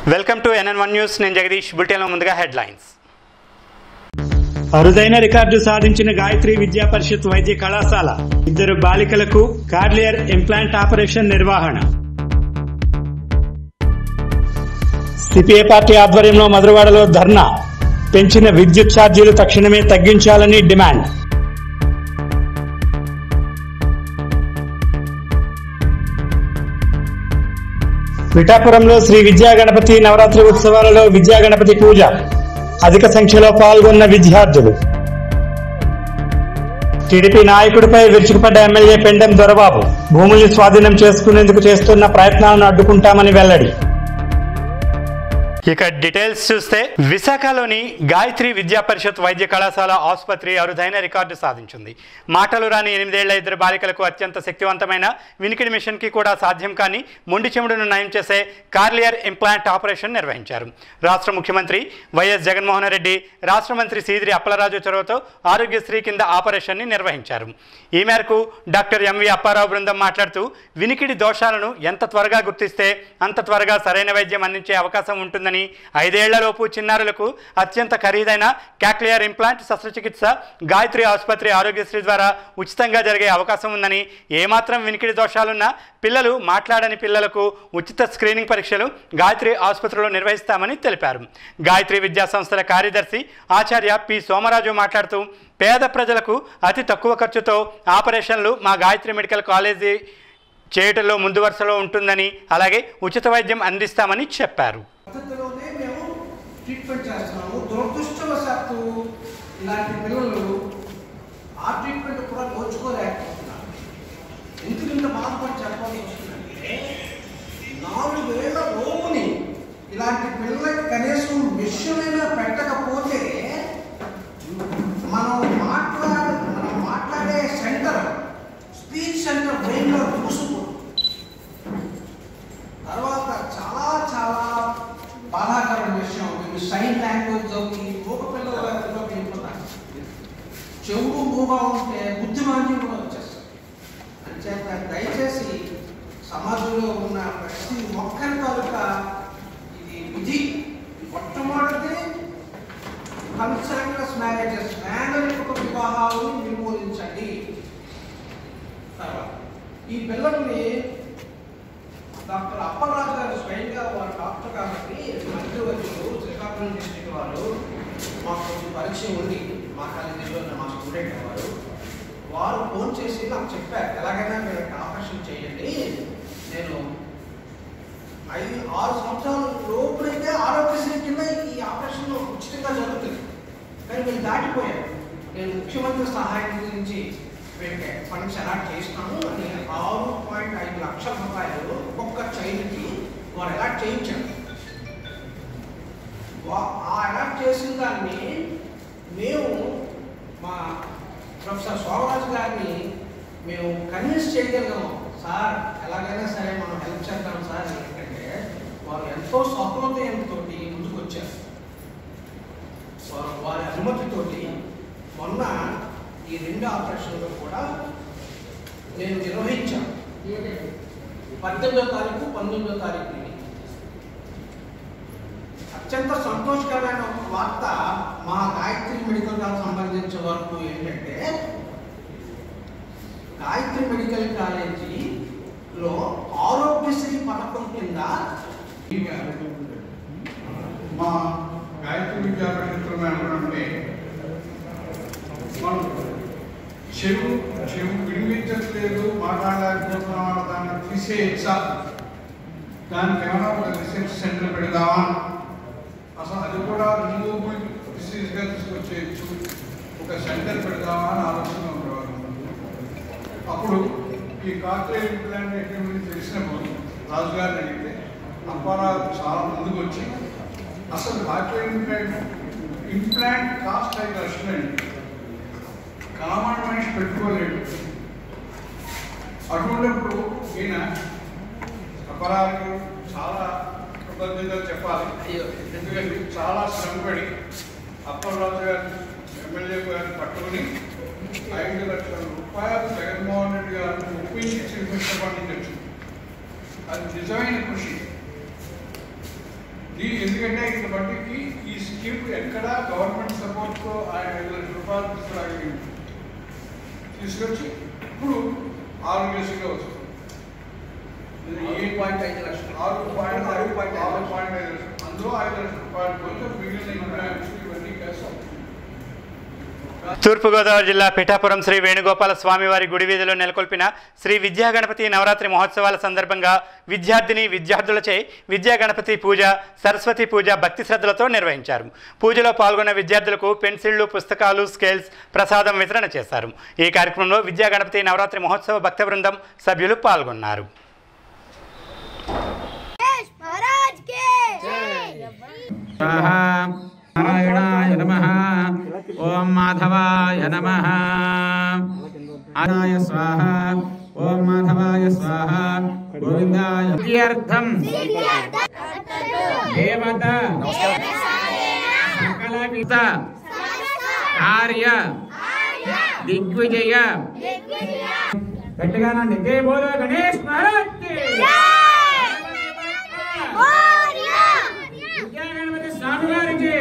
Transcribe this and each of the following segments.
Welcome to NN one news నేను జగదీష్ బులెటిన్లో ముందుగా హెడ్లైన్స్ అరుదైన రికార్డు సాధించిన గాయత్రి విద్యా పరిషత్ వైద్య కళాశాల ఇద్దరు బాలికలకు కార్లియర్ ఇంప్లాంట్ ఆపరేషన్ నిర్వహణ సిపిఐ పార్టీ ఆధ్వర్యంలో మధురవాడలో ధర్నా పెంచిన విద్యుత్ ఛార్జీలు తక్షణమే తగ్గించాలని డిమాండ్ పిఠాపురంలో శ్రీ విద్యా గణపతి నవరాత్రి ఉత్సవాలలో విద్యా గణపతి పూజ అధిక సంఖ్యలో పాల్గొన్న విద్యార్థులు టీడీపీ నాయకుడిపై విరుచుకుపడ్డ ఎమ్మెల్యే పెండెం దొరబాబు భూముల్ని స్వాధీనం చేసుకునేందుకు చేస్తున్న ప్రయత్నాలను అడ్డుకుంటామని వెల్లడి ఇక డీటెయిల్స్ చూస్తే విశాఖలోని గాయత్రి విద్యా పరిషత్ వైద్య కళాశాల ఆసుపత్రి అరుదైన రికార్డు సాధించింది మాటలు రాని ఎనిమిదేళ్ల ఇద్దరు బాలికలకు అత్యంత శక్తివంతమైన వినికిడి మిషన్కి కూడా సాధ్యం కాని మొండి చెముడును నయం చేసే కార్లియర్ ఇంప్లాంట్ ఆపరేషన్ నిర్వహించారు రాష్ట్ర ముఖ్యమంత్రి వైఎస్ జగన్మోహన్ రెడ్డి రాష్ట్ర మంత్రి సీదిరి అప్పలరాజు చొరవతో ఆరోగ్యశ్రీ కింద ఆపరేషన్ని నిర్వహించారు ఈ మేరకు డాక్టర్ ఎంవి అప్పారావు బృందం మాట్లాడుతూ వినికిడి దోషాలను ఎంత త్వరగా గుర్తిస్తే అంత త్వరగా సరైన వైద్యం అందించే అవకాశం ఉంటుందని ఐదేళ్లలోపు చిన్నారులకు అత్యంత ఖరీదైన క్యాక్లియర్ ఇంప్లాంట్ శస్త్రచికిత్స గాయత్రి ఆసుపత్రి ఆరోగ్యశ్రీ ద్వారా ఉచితంగా జరిగే అవకాశం ఉందని ఏమాత్రం వినికిడి దోషాలున్నా పిల్లలు మాట్లాడని పిల్లలకు ఉచిత స్క్రీనింగ్ పరీక్షలు గాయత్రి ఆసుపత్రిలో నిర్వహిస్తామని తెలిపారు గాయత్రి విద్యా సంస్థల కార్యదర్శి ఆచార్య పి సోమరాజు మాట్లాడుతూ పేద ప్రజలకు అతి తక్కువ ఖర్చుతో ఆపరేషన్లు మా గాయత్రి మెడికల్ కాలేజీ చేయటంలో ముందు వరుసలో ఉంటుందని అలాగే ఉచిత వైద్యం అందిస్తామని చెప్పారు పద్ధతిలోనే మేము ట్రీట్మెంట్ చేస్తున్నాము దురదృష్టవశాత్తు ఇలాంటి పిల్లలు ఆ ట్రీట్మెంట్ కూడా నోచుకోలేకపోతున్నారు ఎందుకు ఇంత బాధపడి చెప్పాల్సి వస్తుందంటే నాలుగు వేల లోపుని ఇలాంటి పిల్లలకి కనీసం మిషన్ అయినా పెట్టకపోతే మనం మాట్లాడే మనం మాట్లాడే సెంటర్ స్పీచ్ సెంటర్ బ్రెయిన్లో దూసుకుంటుంది తర్వాత చాలా చాలా బాధాకరమైన విషయం వీళ్ళు సైన్ లాంగ్వేజ్ చదివి మూగ పిల్లల లాంగ్వేజ్లోకి వెళ్ళిపోతారు చెవుడు మూగా ఉంటే బుద్ధిమాంద్యం కూడా వచ్చేస్తుంది అంచేత దయచేసి సమాజంలో ఉన్న ప్రతి ఒక్కరి తాలూకా ఇది విధి మొట్టమొదటి కన్సర్న్లెస్ మ్యారేజెస్ మేనరిక వివాహాలను నిర్మూలించండి తర్వాత ఈ పిల్లల్ని డాక్టర్ అప్పలరాజు గారు స్వయంగా వారు డాక్టర్ కాబట్టి మంత్రివర్యులు శ్రీకాకుళం డిస్ట్రిక్ట్ వారు మాకు కొంచెం పరిచయం ఉంది మా కాలేజీలో మా స్టూడెంట్ వారు వారు ఫోన్ చేసి నాకు చెప్పారు ఎలాగైనా మీరు ఆపరేషన్ చేయండి నేను ఐదు ఆరు సంవత్సరాల లోపులైతే ఆరోగ్యశ్రీ కింద ఈ ఆపరేషన్ ఉచితంగా జరుగుతుంది కానీ మీరు దాటిపోయారు నేను ముఖ్యమంత్రి సహాయ నిధి నుంచి వీళ్ళకి ఫండ్స్ అలాట్ చేస్తాను అని ఆరు పాయింట్ ఐదు లక్షల రూపాయలు ఒక్కొక్క చైల్డ్కి వారు అలాట్ చేయించారు వా- ఆ అలాట్ చేసిన దాన్ని మేము మా ప్రొఫెసర్ సోమరాజు గారిని మేము కన్విన్స్ చేయగలిగాము సార్ ఎలాగైనా సరే మనం హెల్ప్ చేద్దాం సార్ ఎందుకంటే వారు ఎంతో సహృదయంతో ముందుకు వచ్చారు వారు వారి అనుమతితోటి మొన్న ఈ రెండు ఆపరేషన్లు కూడా నేను నిర్వహించాను పద్దెనిమిదో తారీఖు పంతొమ్మిదో తారీఖు ఇది. అత్యంత సంతోషకరమైన ఒక వార్త మా గాయత్రి మెడికల్ కాలేజ్ సంబంధించిన వరకు ఏంటంటే గాయత్రి మెడికల్ కాలేజీలో ఆరోగ్యశ్రీ పథకం కింద మా గాయత్రి విద్యా పరిషత్తులు ఏమంటే మనం చెవు చెవు వినిపించట్లేదు మాట్లాడలేకపోతున్నాం అన్న దాన్ని తీసేయచ్చా దానికి ఏమైనా ఒక రీసెర్చ్ సెంటర్ పెడదామా అసలు అది కూడా రిమూవబుల్ డిసీజ్గా తీసుకొచ్చేయచ్చు ఒక సెంటర్ పెడదామా అని ఆలోచన ఉండేవారు అప్పుడు ఈ కార్పొరేట్ ఇంప్లాంట్ గురించి తెలిసినప్పుడు రాజుగారిని అడిగితే అప్పారావు చాలా ముందుకు వచ్చి అసలు కార్పొరేట్ ఇంప్లాంట్ ఇంప్లాంట్ కాస్ట్ ఐదు లక్షలండి కామన్ మనిషి పెట్టుకోలేడు అటువంటిప్పుడు ఈయన అపరాధకు చాలా కృతజ్ఞతలు చెప్పాలి ఎందుకంటే చాలా శ్రమపడి అప్పలరాజు గారిని ఎమ్మెల్యే గారిని పట్టుకుని ఐదు లక్షల రూపాయలు జగన్మోహన్ రెడ్డి గారిని ఒప్పించి చీఫ్ మినిస్టర్ పండించచ్చు అది నిజమైన కృషి ఈ ఎందుకంటే ఇక్కడ బట్టికి ఈ స్కీమ్ ఎక్కడ గవర్నమెంట్ సపోర్ట్తో ఆయన ఐదు లక్షల రూపాయలు తీసుకురాగలిగింది తీసుకొచ్చి ఇప్పుడు ఆరోగ్యశ్రీగా వస్తుంది ఇది ఆరు ఏ- పాయింట్ ఐదు లక్షలు. ఆరు పాయింట్ ఆరు ఐదు పాయింట్ ఐదు ఆరు లక్షలు. పాయింట్ ఐదు లక్షలు అందులో ఐదు లక్షల రూపాయలు కొంచెం మిగిలిన ఇంప్లాంట్స్ ఇవన్నీ కలిసి అవుతుంది. తూర్పుగోదావరి జిల్లా పిఠాపురం శ్రీ వేణుగోపాల స్వామివారి గుడి వీధిలో నెలకొల్పిన శ్రీ విద్యా గణపతి నవరాత్రి మహోత్సవాల సందర్భంగా విద్యార్థిని విద్యార్థులచే విద్యా గణపతి పూజ సరస్వతి పూజ భక్తి శ్రద్ధలతో నిర్వహించారు పూజలో పాల్గొన్న విద్యార్థులకు పెన్సిళ్లు పుస్తకాలు స్కేల్స్ ప్రసాదం వితరణ చేశారు ఈ కార్యక్రమంలో విద్యా గణపతి నవరాత్రి మహోత్సవ భక్త బృందం సభ్యులు పాల్గొన్నారు महाराज के स्वाहा नारायणाय नमः ॐ माधवाय नमः आदाय स्वाहा ॐ माधवाय स्वाहा गोविन्दाय इत्यर्थं देवत सकलवित कार्य దిగ్విజయ గట్టిగానండి జై బోలో గణేష్ మహారాజ్ కి విద్యా గణపతి స్వామి వారికి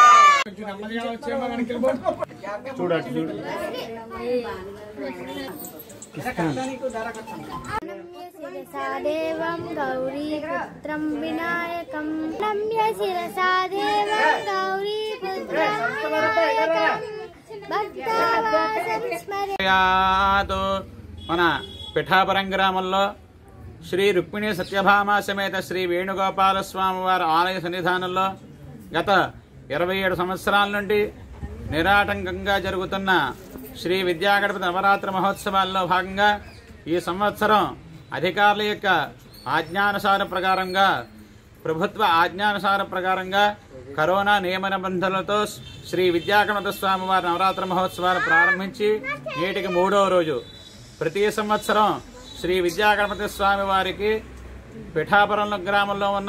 शिरसा देवं गौरीपुत्रं विनायकं नम्य शिरसा देवं गौरीपुत्रं विनायकं भक्तावासं स्मरे యాతో మన పిఠాపురం గ్రామంలో శ్రీ రుక్మిణి సత్యభామ సమేత శ్రీ వేణుగోపాల స్వామి వారి ఆలయ సన్నిధానంలో గత ఇరవై ఏడు సంవత్సరాల నుండి నిరాటంకంగా జరుగుతున్న శ్రీ విద్యాగణపతి నవరాత్రి మహోత్సవాల్లో భాగంగా ఈ సంవత్సరం అధికారుల యొక్క ఆజ్ఞానుసార ప్రకారంగా ప్రభుత్వ ఆజ్ఞానుసార ప్రకారంగా కరోనా నియమ నిబంధనలతో శ్రీ విద్యాగణపతి స్వామి వారి నవరాత్రి మహోత్సవాలు ప్రారంభించి నేటికి మూడవ రోజు ప్రతి సంవత్సరం శ్రీ విద్యాగణపతి స్వామి వారికి పిఠాపురం గ్రామంలో ఉన్న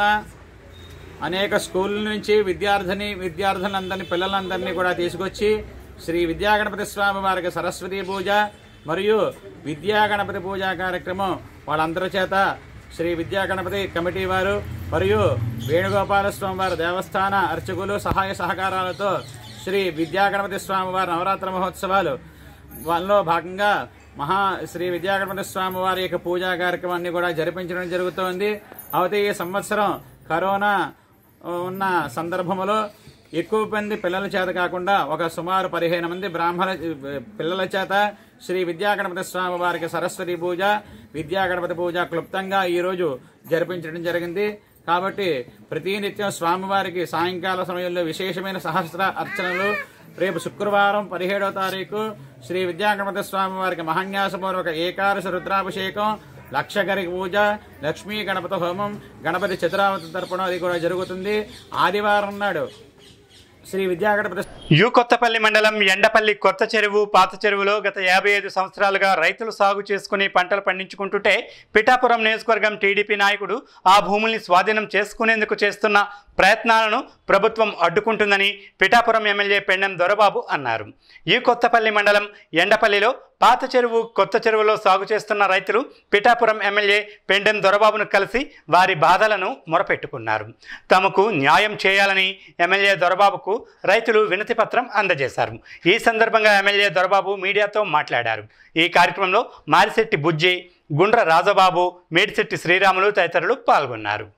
అనేక స్కూళ్ళ నుంచి విద్యార్థిని విద్యార్థులందరినీ పిల్లలందరినీ కూడా తీసుకొచ్చి శ్రీ విద్యాగణపతి స్వామి వారికి సరస్వతి పూజ మరియు విద్యాగణపతి పూజా కార్యక్రమం వాళ్ళందరి చేత శ్రీ విద్యాగణపతి కమిటీ వారు మరియు వేణుగోపాల స్వామి వారి దేవస్థాన అర్చకులు సహాయ సహకారాలతో శ్రీ విద్యాగణపతి స్వామి వారి నవరాత్రి మహోత్సవాలు వాళ్ళలో భాగంగా మహా శ్రీ విద్యాగణపతి స్వామి వారి యొక్క పూజా కార్యక్రమాన్ని కూడా జరిపించడం జరుగుతోంది అయితే ఈ సంవత్సరం కరోనా ఉన్న సందర్భంలో ఎక్కువ మంది పిల్లల చేత కాకుండా ఒక సుమారు పదిహేను మంది బ్రాహ్మణ పిల్లల చేత శ్రీ విద్యాగణపతి స్వామి వారికి సరస్వతి పూజ విద్యాగణపతి పూజ క్లుప్తంగా ఈ రోజు జరిపించడం జరిగింది కాబట్టి ప్రతినిత్యం స్వామివారికి సాయంకాల సమయంలో విశేషమైన సహస్ర అర్చనలు రేపు శుక్రవారం పదిహేడవ తారీఖు శ్రీ విద్యాగణపతి స్వామి వారికి మహాన్యాసపూర్వక ఏకాదశ రుద్రాభిషేకం లక్షగరి పూజ లక్ష్మీ గణపతి హోమం గణపతి చతురావతి తర్పణం అది కూడా జరుగుతుంది ఆదివారం నాడు శ్రీ విద్యాగణపతి యు కొత్తపల్లి మండలం ఎండపల్లి కొత్త చెరువు పాత చెరువులో గత యాభై ఐదు సంవత్సరాలుగా రైతులు సాగు చేసుకుని పంటలు పండించుకుంటుంటే పిఠాపురం నియోజకవర్గం టీడీపీ నాయకుడు ఆ భూముల్ని స్వాధీనం చేసుకునేందుకు చేస్తున్న ప్రయత్నాలను ప్రభుత్వం అడ్డుకుంటుందని పిఠాపురం ఎమ్మెల్యే పెండెం దొరబాబు అన్నారు ఈ కొత్తపల్లి మండలం ఎండపల్లిలో పాత చెరువు కొత్త చెరువులో సాగు చేస్తున్న రైతులు పిఠాపురం ఎమ్మెల్యే పెండెం దొరబాబును కలిసి వారి బాధలను మొరపెట్టుకున్నారు తమకు న్యాయం చేయాలని ఎమ్మెల్యే దొరబాబుకు రైతులు వినతి పత్రం అందజేశారు ఈ సందర్భంగా ఎమ్మెల్యే దొరబాబు మీడియాతో మాట్లాడారు ఈ కార్యక్రమంలో మారిశెట్టి బుజ్జి గుండ్ర రాజబాబు మేడిశెట్టి శ్రీరాములు తదితరులు పాల్గొన్నారు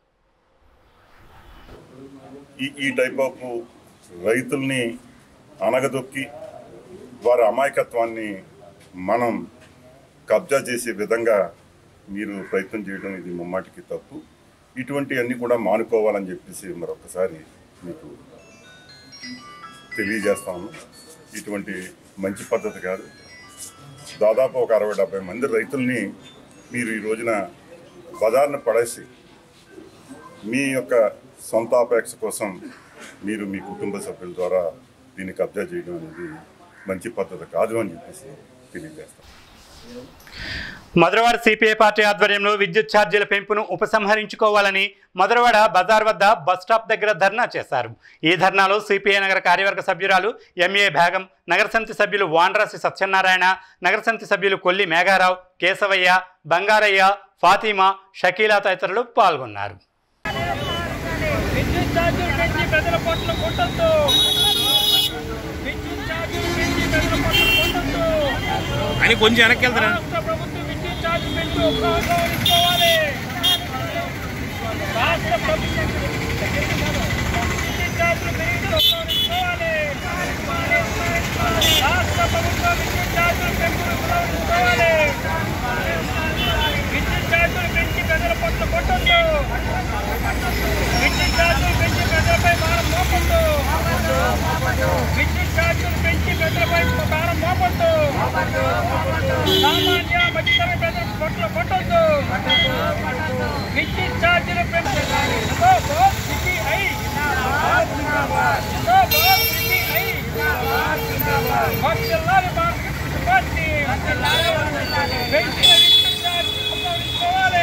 ఈ ఈ టైప్ ఆఫ్ రైతుల్ని అనగదొక్కి వారి అమాయకత్వాన్ని మనం కబ్జా చేసే విధంగా మీరు ప్రయత్నం చేయడం ఇది ముమ్మాటికి తప్పు ఇటువంటివన్నీ కూడా మానుకోవాలని చెప్పేసి మరొకసారి మీకు తెలియజేస్తాము ఇటువంటి మంచి పద్ధతి కాదు దాదాపు ఒక అరవై డెబ్బై మంది రైతుల్ని మీరు ఈ రోజున బజార్న పడేసి మీ యొక్క సొంత అపేక్ష కోసం మీరు మీ కుటుంబ సభ్యుల ద్వారా దీన్ని కబ్జా చేయడం అనేది మంచి పద్ధతి కాదు అని చెప్పేసి తెలియజేస్తాం మధురవాడ సిపిఐ పార్టీ ఆధ్వర్యంలో విద్యుత్ ఛార్జీల పెంపును ఉపసంహరించుకోవాలని మధురవాడ బజార్ వద్ద బస్ స్టాప్ దగ్గర ధర్నా చేశారు ఈ ధర్నాలో సిపిఐ నగర కార్యవర్గ సభ్యురాలు ఎంఏ భాగం నగర సమితి సభ్యులు వాండ్రాసి సత్యనారాయణ నగర సమితి సభ్యులు కొల్లి మేఘారావు కేశవయ్య బంగారయ్య ఫాతిమా షకీలా తదితరులు పాల్గొన్నారు విద్యుత్ విద్యుత్ ఛార్జీలు పెంచి ప్రజల పొట్లు కొట్టద్దు విద్యుత్ ఛార్జీలు పెంచి ప్రజల పొట్లు కొట్టద్దు అని కొంచెం వెనక్కి వెళ్తారా రాష్ట్ర ప్రభుత్వం విద్యుత్ ఛార్జీలు పెంచి ఉపయోగించుకోవాలి రాష్ట్ర ప్రభుత్వం విద్యుత్ ఛార్జీలు పెంచి ఉపయోగించుకోవాలి రాష్ట్ర ప్రభుత్వం విద్యుత్ ఛార్జీలు పెంచి ఉపయోగించుకోవాలి విద్యుత్ ఛార్జీలు పెంచి ప్రజల పొట్లు కొట్టద్దు విద్యుత్ ఛార్జీలు పెంచి ప్రజలపై భారం మోపొద్దు విద్యుత్ ఛార్జీలు పెంచి ప్రజలపై భారం మోపొద్దు సామాన్య మధ్యతరగతి ప్రజల పొట్లు కొట్టొద్దు విద్యుత్ ఛార్జీలు పెంచి దో బోత్ సిపిఐ దో బోత్ సిపిఐ వర్తిల్లాలి మార్కెట్ పార్టీ పెంచిన విద్యుత్ ఛార్జీలు ఉపయోగించుకోవాలి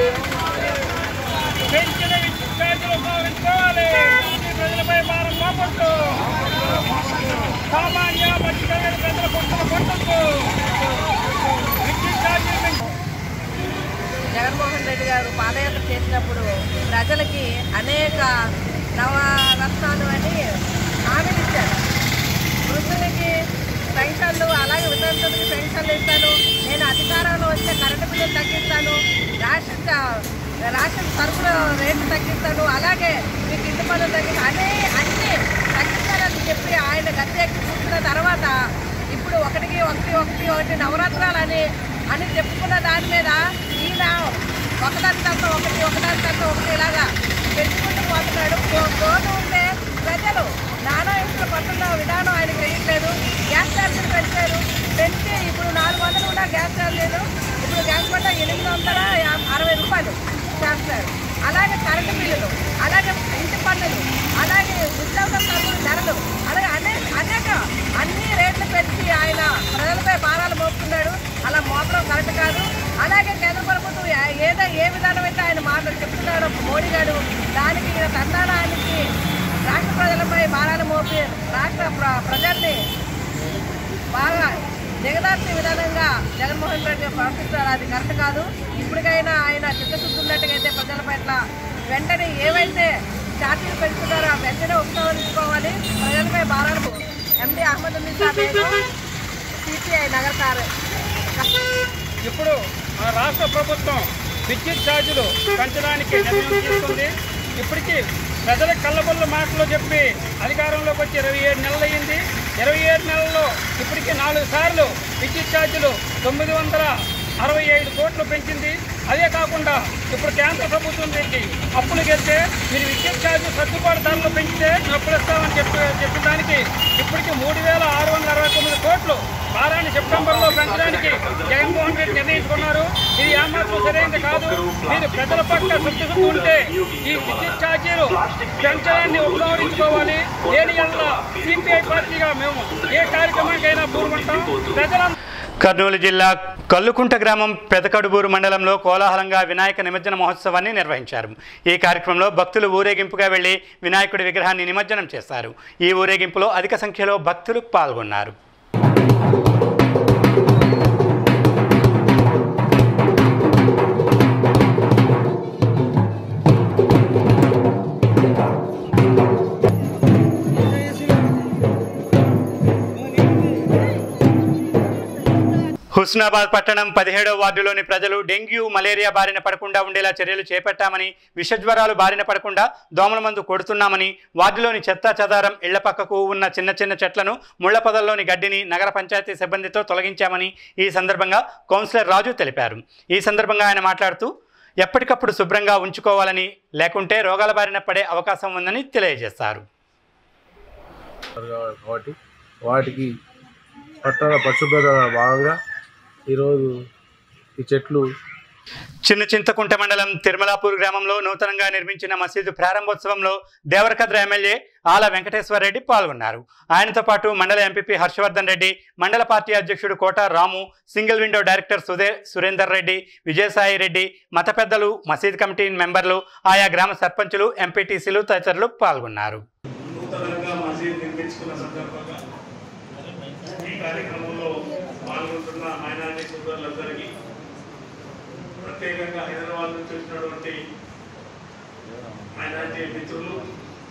పెంచిన విద్యుత్ ఛార్జీలు ఉపయోగించుకోవాలి ప్రజలపై భారం మోపొద్దు సామాన్య మధ్యతరగతి ప్రజల పొట్టలు కొట్టద్దు విద్యుత్ ఛార్జీలు పెంచి జగన్మోహన్ రెడ్డి గారు పాదయాత్ర చేసినప్పుడు ప్రజలకి అనేక నవరత్నాలు అని హామీలు ఇచ్చారు వృద్ధులకి పెన్షన్లు అలాగే వితంతులకి పెన్షన్లు ఇస్తాను నేను అధికారంలో వస్తే కరెంటు బిల్లులు తగ్గిస్తాను రేషన్ రేషన్ సరుకుల రేట్లు తగ్గిస్తాను అలాగే మీకు ఇంటి పనులు తగ్గి అనే అన్నీ తగ్గిస్తానని చెప్పి ఆయన గద్దె ఎక్కి కూర్చున్న తర్వాత ఇప్పుడు ఒకటికి ఒకటి ఒకటి ఒకటి నవరాత్రాలని అని చెప్పుకున్న దాని మీద ఈయన ఒకదాని తర్వాత ఒకటి ఒకదాని తర్వాత ఒకటి ఇలాగా పెంచుకుంటూ పోతున్నాడు పో- పోతూ ఉంటే ప్రజలు నానా ఇంట్లో పట్టున్న విధానం ఆయన తెలియట్లేదు గ్యాస్ ఛార్జీలు పెంచారు పెంచి ఇప్పుడు నాలుగు వందలు కూడా గ్యాస్ ఛార్జీలు ఇప్పుడు గ్యాస్ పట్ట ఎనిమిది వందల యా- అరవై రూపాయలు చేస్తారు అలాగే కరెంటు బిల్లులు అలాగే ఇంటి పన్నులు అలాగే నిత్యావసర సరుకుల ధరలు అలాగే అనేక అనేక అన్ని రేట్లు పెంచి ఆయన ప్రజలపై భారాలు మోపుతున్నాడు అలా మోపడం కరెక్ట్ కాదు అలాగే కేంద్ర ప్రభుత్వం ఏ- ఏదో ఏ విధానం అయితే ఆయన మాటలు చెప్తున్నాడో మోడీ గారు దానికి ఈయన తందానానికి రాష్ట్ర ప్రజలపై భారాలు మోపి రాష్ట్ర ప్ర- ప్రజల్ని బాగా దిగదార్చే విధానంగా జగన్మోహన్ రెడ్డి ప్రవర్తిస్తారు అది కరెక్ట్ కాదు ఇప్పటికైనా ఆయన చిత్తశుద్ధి ఉన్నట్టుగైతే ప్రజల పట్ల వెంటనే ఏవైతే ఛార్జీలు పెంచుతున్నారో ఆ వెంటనే ఉపయోగించుకోవాలి ప్రజలపై భారాలు ఎండి అహ్మద్ నిసా బేగం సిపిఐ నగర కార్య ఇప్పుడు మన రాష్ట్ర ప్రభుత్వం విద్యుత్ ఛార్జీలు పెంచడానికి నిర్ణయం తీసుకుంది ఇప్పటికీ ప్రజల కళ్ళబొల్ల మాటలు చెప్పి అధికారంలోకి వచ్చి ఇరవై ఏడు నెలలు అయ్యింది ఇరవై ఏడు నెలల్లో ఇప్పటికీ నాలుగు సార్లు విద్యుత్ ఛార్జీలు తొమ్మిది వందల అరవై ఐదు కోట్లు పెంచింది అదే కాకుండా ఇప్పుడు కేంద్ర ప్రభుత్వం పెట్టి అప్పులు గెలిస్తే మీరు విద్యుత్ ఛార్జీ సర్దుబాటు ధరలు పెంచితే మేము అప్పులు ఇస్తామని చెప్పి చెప్పిన దానికి ఇప్పటికి మూడు వేల ఆరు వందల అరవై తొమ్మిది కోట్లు భారాన్ని సెప్టెంబర్లో పెంచడానికి జగన్మోహన్ రెడ్డి నిర్ణయించుకున్నారు ఇది ఏమాత్రం సరైనది కాదు మీరు ప్రజల పట్ల శుద్ధి ఉంటే ఈ విద్యుత్ ఛార్జీలు పెంచడాన్ని ఉపయోగించుకోవాలి దేని వల్ల సిపిఐ పార్టీగా మేము ఏ కార్యక్రమానికైనా పూర్వంటాం ప్రజల కర్నూలు జిల్లా కల్లుకుంట గ్రామం పెదకడుబూరు మండలంలో కోలాహలంగా వినాయక నిమజ్జన మహోత్సవాన్ని నిర్వహించారు ఈ కార్యక్రమంలో భక్తులు ఊరేగింపుగా వెళ్లి వినాయకుడి విగ్రహాన్ని నిమజ్జనం చేశారు ఈ ఊరేగింపులో అధిక సంఖ్యలో భక్తులు పాల్గొన్నారు హుస్నాబాద్ పట్టణం పదిహేడవ వార్డులోని ప్రజలు డెంగ్యూ మలేరియా బారిన పడకుండా ఉండేలా చర్యలు చేపట్టామని విషజ్వరాలు బారిన పడకుండా దోమల మందు కొడుతున్నామని వార్డులోని చెత్త చెదారం ఇళ్ల పక్కకు ఉన్న చిన్న చిన్న చెట్లను ముళ్ల పొదల్లోని గడ్డిని నగర పంచాయతీ సిబ్బందితో తొలగించామని ఈ సందర్భంగా కౌన్సిలర్ రాజు తెలిపారు ఈ సందర్భంగా ఆయన మాట్లాడుతూ ఎప్పటికప్పుడు శుభ్రంగా ఉంచుకోవాలని లేకుంటే రోగాల బారిన పడే అవకాశం ఉందని తెలియజేశారు కాబట్టి వాటికి పట్టణ పరిశుభ్రత భాగంగా ఈరోజు ఈ చెట్లు చిన్న చింతకుంట మండలం తిరుమలాపూర్ గ్రామంలో నూతనంగా నిర్మించిన మసీదు ప్రారంభోత్సవంలో దేవరకద్ర ఎమ్మెల్యే ఆల వెంకటేశ్వర రెడ్డి పాల్గొన్నారు ఆయనతో పాటు మండల ఎంపీపీ హర్షవర్ధన్ రెడ్డి మండల పార్టీ అధ్యక్షుడు Kota Ramu single window director సుదే సురేందర్ రెడ్డి విజయసాయి రెడ్డి మత పెద్దలు మసీద్ కమిటీ మెంబర్లు ఆయా గ్రామ సర్పంచులు ఎంపీటీసీలు తదితరులు పాల్గొన్నారు నూతనంగా మసీద్ నిర్మించుకున్న సందర్భంగా ఈ కార్యక్రమంలో పాల్గొంటున్న మైనారిటీ సోదరులందరికీ ప్రత్యేకంగా హైదరాబాద్ నుంచి వచ్చినటువంటి మైనారిటీ మిత్రులు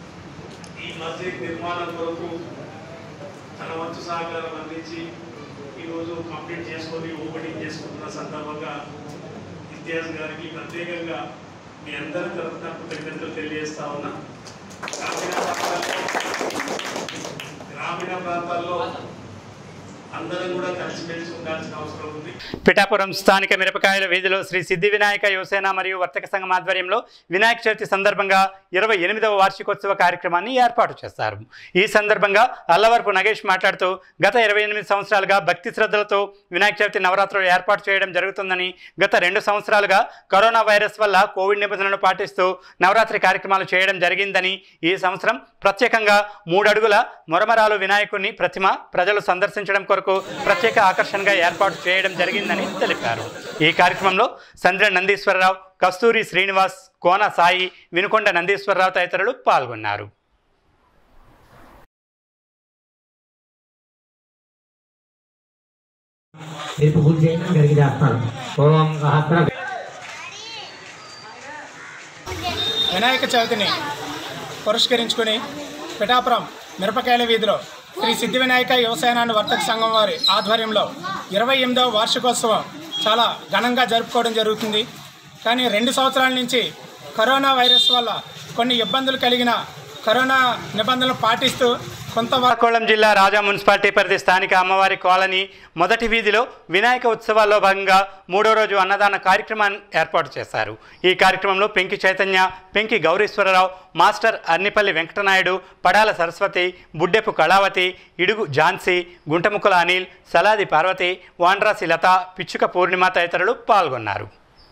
ఈ మస్జిద్ నిర్మాణం కొరకు తన వంతు సహకారం అందించి ఈరోజు కంప్లీట్ చేసుకొని ఓపెనింగ్ చేసుకుంటున్న సందర్భంగా ఇతిహాస్ గారికి ప్రత్యేకంగా మీ అందరి తరఫున కృతజ్ఞతలు తెలియజేస్తా ఉన్నా గ్రామీణ ప్రాంతాల్లో గ్రామీణ ప్రాంతాల్లో అందరం కూడా కలిసిమెలిసి ఉండాల్సిన అవసరం ఉంది పిఠాపురం స్థానిక మిరపకాయల వీధిలో శ్రీ సిద్ధి వినాయక యువసేన మరియు వర్తక సంఘం ఆధ్వర్యంలో వినాయక చవితి సందర్భంగా ఇరవై ఎనిమిదవ వార్షికోత్సవ కార్యక్రమాన్ని ఏర్పాటు చేస్తారు ఈ సందర్భంగా అల్లవరపు నగేష్ మాట్లాడుతూ గత ఇరవై ఎనిమిది సంవత్సరాలుగా భక్తి శ్రద్ధలతో వినాయక చవితి నవరాత్రులు ఏర్పాటు చేయడం జరుగుతుందని గత రెండు సంవత్సరాలుగా కరోనా వైరస్ వల్ల కోవిడ్ నిబంధనలు పాటిస్తూ నవరాత్రి కార్యక్రమాలు చేయడం జరిగిందని ఈ సంవత్సరం ప్రత్యేకంగా మూడు అడుగుల మొరమరాలు వినాయకుడిని ప్రతిమ ప్రజలు సందర్శించడం కొరకు ప్రత్యేక ఆకర్షణగా ఏర్పాటు చేయడం జరిగిందని తెలిపారు ఈ కార్యక్రమంలో సంద్ర నందీశ్వరరావు కస్తూరి శ్రీనివాస్ కోన సాయి వినుకొండ నందీశ్వరరావు తదితరులు పాల్గొన్నారు రేపు పూజ చేయడం జరిగి చేస్తాను పూర్వం సహస్ర వినాయక చవితిని పురస్కరించుకుని పిఠాపురం మిరపకాయల వీధిలో శ్రీ సిద్ధి వినాయక యువసేనాన్ని వర్తక సంఘం వారి ఆధ్వర్యంలో ఇరవై ఎనిమిదవ వార్షికోత్సవం చాలా ఘనంగా జరుపుకోవడం జరుగుతుంది కానీ రెండు సంవత్సరాల నుంచి కరోనా వైరస్ వల్ల కొన్ని ఇబ్బందులు కలిగిన కరోనా నిబంధనలు పాటిస్తూ కొంత శ్రీకాకుళం జిల్లా రాజా మున్సిపాలిటీ పరిధి స్థానిక అమ్మవారి కాలనీ మొదటి వీధిలో వినాయక ఉత్సవాల్లో భాగంగా మూడో రోజు అన్నదాన కార్యక్రమాన్ని ఏర్పాటు చేశారు ఈ కార్యక్రమంలో పెంకి చైతన్య పెంకి గౌరీశ్వరరావు మాస్టర్ అర్నిపల్లి వెంకటనాయుడు పడాల సరస్వతి బుడ్డెపు కళావతి ఇడుగు ఝాన్సీ గుంటముక్కల అనిల్ సలాది పార్వతి వాండ్రాసి లత పిచ్చుక పూర్ణిమ తదితరులు పాల్గొన్నారు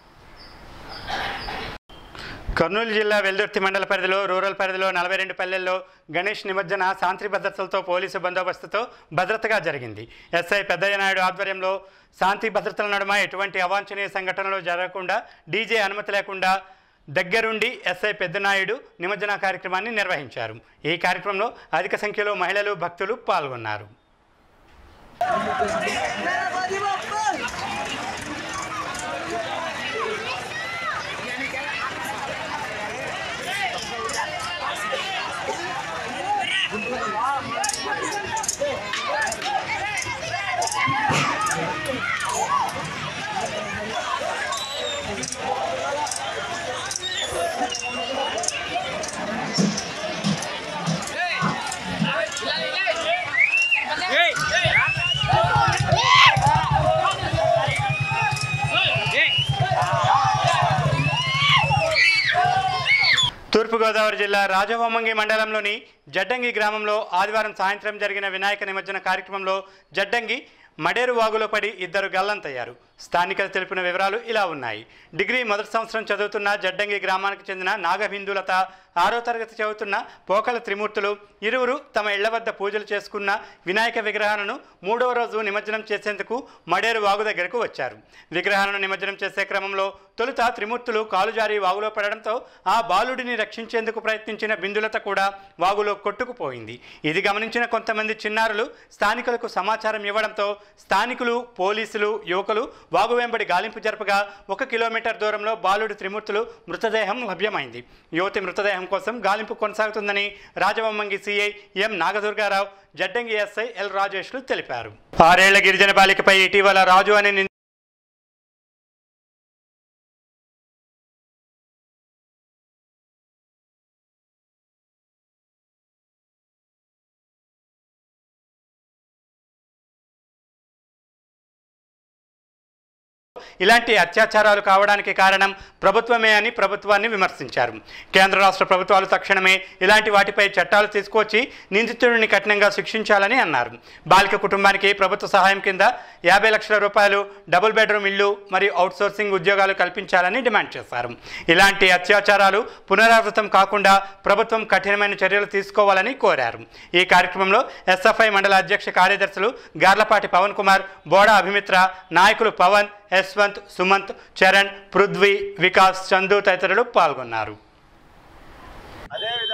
కర్నూలు జిల్లా వెల్దుర్తి మండల పరిధిలో రూరల్ పరిధిలో నలభై రెండు పల్లెల్లో గణేష్ నిమజ్జన శాంతి భద్రతలతో పోలీసు బందోబస్తుతో భద్రతగా జరిగింది ఎస్ఐ పెద్దయ్య నాయుడు ఆధ్వర్యంలో శాంతి భద్రతల నడుమ ఎటువంటి అవాంఛనీయ సంఘటనలు జరగకుండా డీజే అనుమతి లేకుండా దగ్గరుండి ఎస్ఐ పెద్దనాయుడు నిమజ్జన కార్యక్రమాన్ని నిర్వహించారు ఈ కార్యక్రమంలో అధిక సంఖ్యలో మహిళలు భక్తులు పాల్గొన్నారు తూర్పుగోదావరి జిల్లా రాజవొమ్మంగి మండలంలోని జడ్డంగి గ్రామంలో ఆదివారం సాయంత్రం జరిగిన వినాయక నిమజ్జన కార్యక్రమంలో జడ్డంగి మడేరు వాగులో పడి ఇద్దరు గల్లంతయ్యారు స్థానికులు తెలిపిన వివరాలు ఇలా ఉన్నాయి డిగ్రీ మొదటి సంవత్సరం చదువుతున్న జడ్డంగి గ్రామానికి చెందిన నాగబిందులత ఆరో తరగతి చదువుతున్న పోకల త్రిమూర్తులు ఇరువురు తమ ఇళ్ల వద్ద పూజలు చేసుకున్న వినాయక విగ్రహాలను మూడవ రోజు నిమజ్జనం చేసేందుకు మడేరు వాగు దగ్గరకు వచ్చారు విగ్రహాలను నిమజ్జనం చేసే క్రమంలో తొలుత త్రిమూర్తులు కాలు జారి వాగులో పడడంతో ఆ బాలుడిని రక్షించేందుకు ప్రయత్నించిన బిందులత కూడా వాగులో కొట్టుకుపోయింది ఇది గమనించిన కొంతమంది చిన్నారులు స్థానికులకు సమాచారం ఇవ్వడంతో స్థానికులు పోలీసులు యువకులు వాగు వెంబడి గాలింపు జరపగా ఒక కిలోమీటర్ దూరంలో బాలుడి త్రిమూర్తులు మృతదేహం లభ్యమైంది యువతి మృతదేహం కోసం గాలింపు కొనసాగుతుందని Rajavommangi CI M Nagadurgarao Jaddangi SI L రాజేష్లు తెలిపారు ఆరేళ్ల గిరిజన బాలికపై ఇటీవల రాజు అనే నిందితుడు ఇలాంటి అత్యాచారాలు కావడానికి కారణం ప్రభుత్వమే అని ప్రభుత్వాన్ని విమర్శించారు కేంద్ర రాష్ట్ర ప్రభుత్వాలు తక్షణమే ఇలాంటి వాటిపై చట్టాలు తీసుకొచ్చి నిందితుడిని కఠినంగా శిక్షించాలని అన్నారు బాలిక కుటుంబానికి ప్రభుత్వ సహాయం కింద యాభై లక్షల రూపాయలు డబుల్ బెడ్రూమ్ ఇల్లు మరియు అవుట్సోర్సింగ్ ఉద్యోగాలు కల్పించాలని డిమాండ్ చేశారు ఇలాంటి అత్యాచారాలు పునరావృతం కాకుండా ప్రభుత్వం కఠినమైన చర్యలు తీసుకోవాలని కోరారు ఈ కార్యక్రమంలో ఎస్ఎఫ్ఐ మండల అధ్యక్ష కార్యదర్శులు గార్లపాటి పవన్ కుమార్ బోడా అభిమిత్ర నాయకులు పవన్ యశ్వంత్ సుమంత్ చరణ్ పృథ్వీ వికాస్ చందు తదితరులు పాల్గొన్నారు అదేవిధంగా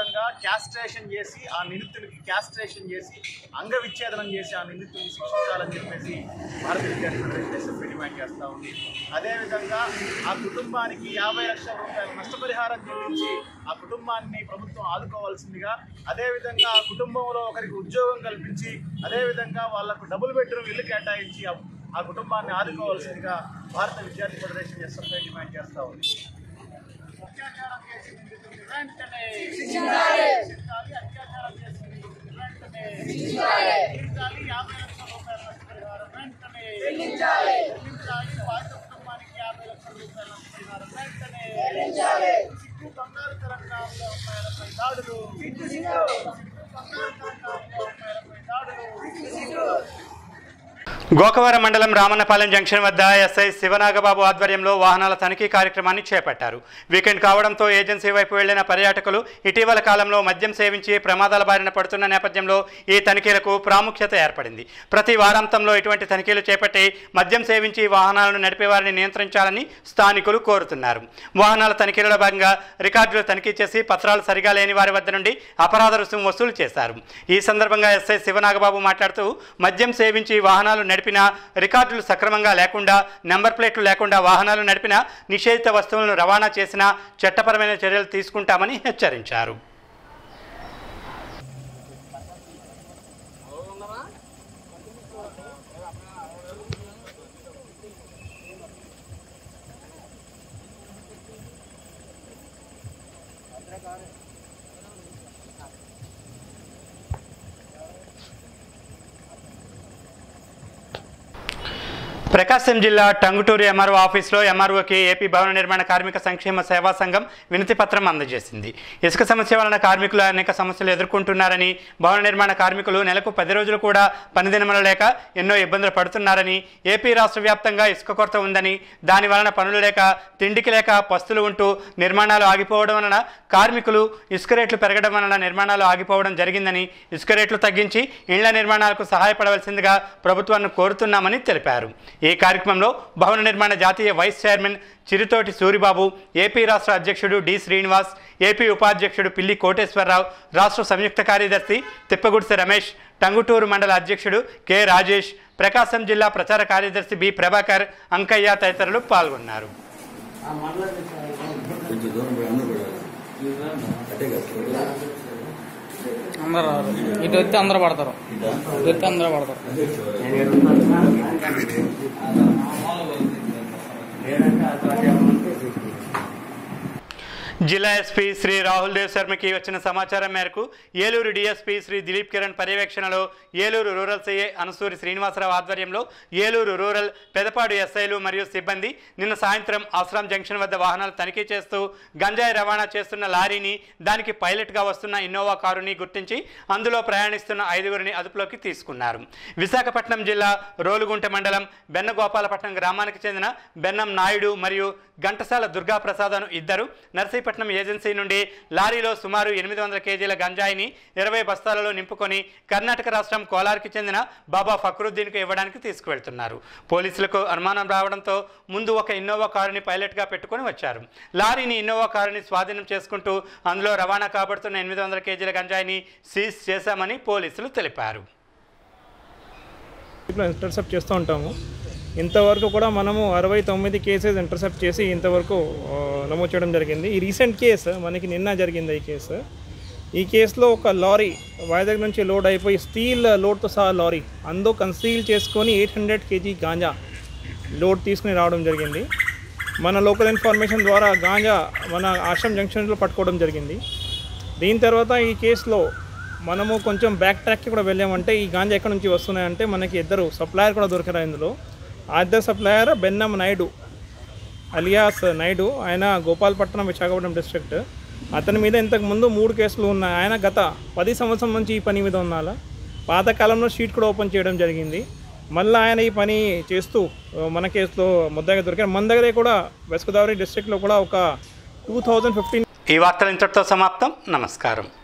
క్యాస్ట్రేషన్ చేసి ఆ నిందితుడికి క్యాస్ట్రేషన్ చేసి అంగవిచ్ఛేదనం చేసి ఆ నిందితుడిని శిక్షించాలని చెప్పేసి భారతీయ విద్యార్థి ఫెడరేషన్ ఎస్ఎఫ్ఐ డిమాండ్ చేస్తూ ఉంది అదేవిధంగా ఆ కుటుంబానికి యాభై లక్షల రూపాయల నష్టపరిహారం చెల్లించి ఆ కుటుంబాన్ని ప్రభుత్వం ఆదుకోవాల్సిందిగా అదేవిధంగా ఆ కుటుంబంలో ఒకరికి ఉద్యోగం కల్పించి అదేవిధంగా వాళ్ళకు డబుల్ బెడ్రూమ్ ఇల్లు కేటాయించి ఆ- ఆ కుటుంబాన్ని ఆదుకోవాల్సిందిగా భారత విద్యార్థి ఫెడరేషన్ ఎస్ఎఫ్ఐ డిమాండ్ చేస్తూ ఉంది అత్యాచారం చేసి నిందితుడిని వెంటనే శిక్షించాలి. శిక్షించాలి. అత్యాచారం చేసి నిందితుడిని వెంటనే శిక్షించాలి. శిక్షించాలి. యాభై లక్షల రూపాయల నష్టపరిహారం వెంటనే చెల్లించాలి. చెల్లించాలి. బాధిత కుటుంబానికి యాభై లక్షల రూపాయల నష్టపరిహారం వెంటనే చెల్లించాలి. సిగ్గు బంగారు తెలంగాణలో అమ్మాయిలపై దాడులు సిగ్గు సిగ్గు. సిగ్గు బంగారు తెలంగాణలో అమ్మాయిలపై దాడులు సిగ్గు సిగ్గు. గోకవరం మండలం రామన్నపాలెం జంక్షన్ వద్ద ఎస్ఐ శివనాగబాబు ఆధ్వర్యంలో వాహనాల తనిఖీ కార్యక్రమాన్ని చేపట్టారు వీకెండ్ కావడంతో ఏజెన్సీ వైపు వెళ్లిన పర్యాటకులు ఇటీవల కాలంలో మద్యం సేవించి ప్రమాదాల బారిన పడుతున్న నేపథ్యంలో ఈ తనిఖీలకు ప్రాముఖ్యత ఏర్పడింది ప్రతి వారాంతంలో ఇటువంటి తనిఖీలు చేపట్టి మద్యం సేవించి వాహనాలను నడిపే వారిని నియంత్రించాలని స్థానికులు కోరుతున్నారు వాహనాల తనిఖీలలో భాగంగా రికార్డులు తనిఖీ చేసి పత్రాలు సరిగా లేని వారి వద్ద నుండి అపరాధ రుసుము వసూలు చేశారు ఈ సందర్భంగా ఎస్ఐ శివనాగబాబు మాట్లాడుతూ మద్యం సేవించి వాహనాలు నడిపిన రికార్డులు సక్రమంగా లేకుండా నెంబర్ ప్లేట్లు లేకుండా వాహనాలు నడిపిన నిషేధిత వస్తువులను రవాణా చేసిన చట్టపరమైన చర్యలు తీసుకుంటామని హెచ్చరించారు ప్రకాశం జిల్లా టంగుటూరు ఎంఆర్ఓ ఆఫీసులో ఎంఆర్ఓకి ఏపీ భవన నిర్మాణ కార్మిక సంక్షేమ సేవా సంఘం వినతి పత్రం అందజేసింది ఇసుక సమస్య వలన కార్మికులు అనేక సమస్యలు ఎదుర్కొంటున్నారని భవన నిర్మాణ కార్మికులు నెలకు పది రోజులు కూడా పనిదినములు లేక ఎన్నో ఇబ్బందులు పడుతున్నారని ఏపీ రాష్ట్ర వ్యాప్తంగా ఇసుక కొరత ఉందని దాని వలన పనులు లేక తిండికి లేక పస్తులు ఉంటూ నిర్మాణాలు ఆగిపోవడం వలన కార్మికులు ఇసుక రేట్లు పెరగడం వలన నిర్మాణాలు ఆగిపోవడం జరిగిందని ఇసుక రేట్లు తగ్గించి ఇళ్ల నిర్మాణాలకు సహాయపడవలసిందిగా ప్రభుత్వాన్ని కోరుతున్నామని తెలిపారు ఈ కార్యక్రమంలో భవన నిర్మాణ జాతీయ vice chairman Chiruthoti Suribabu AP రాష్ట్ర అధ్యక్షుడు డి శ్రీనివాస్ ఏపీ ఉపాధ్యక్షుడు పిల్లి కోటేశ్వరరావు రాష్ట్ర సంయుక్త కార్యదర్శి తిప్పగుడిసె రమేష్ టంగుటూరు మండల అధ్యక్షుడు కె రాజేష్ ప్రకాశం జిల్లా ప్రచార కార్యదర్శి బి ప్రభాకర్ అంకయ్య తదితరులు పాల్గొన్నారు కొంచెం దూరం పోయి అందరూ పడాలి అట్టే కదా అందరూ రారు ఇటు వస్తే అందరూ పడతారు ఇటు వస్తే అందరూ పడతారు జిల్లా ఎస్పీ శ్రీ రాహుల్ దేవ్ శర్మకి వచ్చిన సమాచారం మేరకు ఏలూరు డీఎస్పీ శ్రీ దిలీప్ కిరణ్ పర్యవేక్షణలో ఏలూరు రూరల్ సీఏ అనసూరి శ్రీనివాసరావు ఆధ్వర్యంలో ఏలూరు రూరల్ పెదపాడు ఎస్ఐలు మరియు సిబ్బంది నిన్న సాయంత్రం ఆశ్రామ్ జంక్షన్ వద్ద వాహనాలు తనిఖీ చేస్తూ గంజాయి రవాణా చేస్తున్న లారీని దానికి పైలట్గా వస్తున్న ఇన్నోవా కారుని గుర్తించి అందులో ప్రయాణిస్తున్న ఐదుగురిని అదుపులోకి తీసుకున్నారు విశాఖపట్నం జిల్లా రోలుగుంట మండలం బెన్నగోపాలపట్నం గ్రామానికి చెందిన బెన్నం నాయుడు మరియు ఘంటసాల దుర్గాప్రసాద్ అను ఇద్దరు నర్సీపట్నం ఏజెన్సీ నుండి లారీలో సుమారు ఎనిమిది వందల కేజీల గంజాయిని ఇరవై బస్తాలలో నింపుకొని కర్ణాటక రాష్ట్రం కోలార్కి చెందిన బాబా ఫక్రుద్దీన్కు ఇవ్వడానికి తీసుకువెళ్తున్నారు పోలీసులకు అనుమానం రావడంతో ముందు ఒక ఇన్నోవా కారుని పైలట్గా పెట్టుకొని వచ్చారు లారీని ఇన్నోవా కారుని స్వాధీనం చేసుకుంటూ అందులో రవాణా కాబడుతున్న ఎనిమిది వందల కేజీల గంజాయిని సీజ్ చేశామని పోలీసులు తెలిపారు ఇంటర్సెప్ట్ చేస్తూ ఉంటాము ఇంతవరకు కూడా మనము అరవై తొమ్మిది కేసెస్ ఇంటర్సెప్ట్ చేసి ఇంతవరకు ఆ, నమోదు చేయడం జరిగింది ఈ రీసెంట్ కేసు మనకి నిన్న జరిగింది ఈ కేసు ఈ కేసులో ఒక లారీ వైజాగ్ నుంచి లోడ్ అయిపోయి స్టీల్ లోడ్తో సహా లారీ అందు కన్సీల్ చేసుకొని eight hundred kg ganja load తీసుకుని రావడం జరిగింది మన లోకల్ ఇన్ఫర్మేషన్ ద్వారా గాంజా మన ఆశ్రమ్ జంక్షన్లో పట్టుకోవడం జరిగింది దీని తర్వాత ఈ కేసులో మనము కొంచెం బ్యాక్ ట్రాక్కి కూడా వెళ్ళామంటే ఈ గాంజా ఎక్కడి నుంచి వస్తున్నాయంటే మనకి ఇద్దరు సప్లయర్ కూడా దొరికారు ఇందులో ఆ ఇద్దరు సప్లయర్ బెన్నం నాయుడు అలియాస్ నాయుడు ఆయన గోపాలపట్నం విశాఖపట్నం డిస్ట్రిక్ట్ అతని మీద ఇంతకు ముందు మూడు కేసులు ఉన్నాయి ఆయన గత పది సంవత్సరం నుంచి ఈ పని మీద ఉన్నాల పాతకాలంలో షీట్ కూడా ఓపెన్ చేయడం జరిగింది మళ్ళీ ఆయన ఈ పని చేస్తూ ఆ, మన కేసులో ముద్దగా దొరికారు మన దగ్గరే కూడా వెస్ట్ గోదావరి డిస్ట్రిక్ట్లో కూడా ఒక టూ థౌజండ్ ఫిఫ్టీన్ ఈ వార్తలు ఇంతటితో సమాప్తం నమస్కారం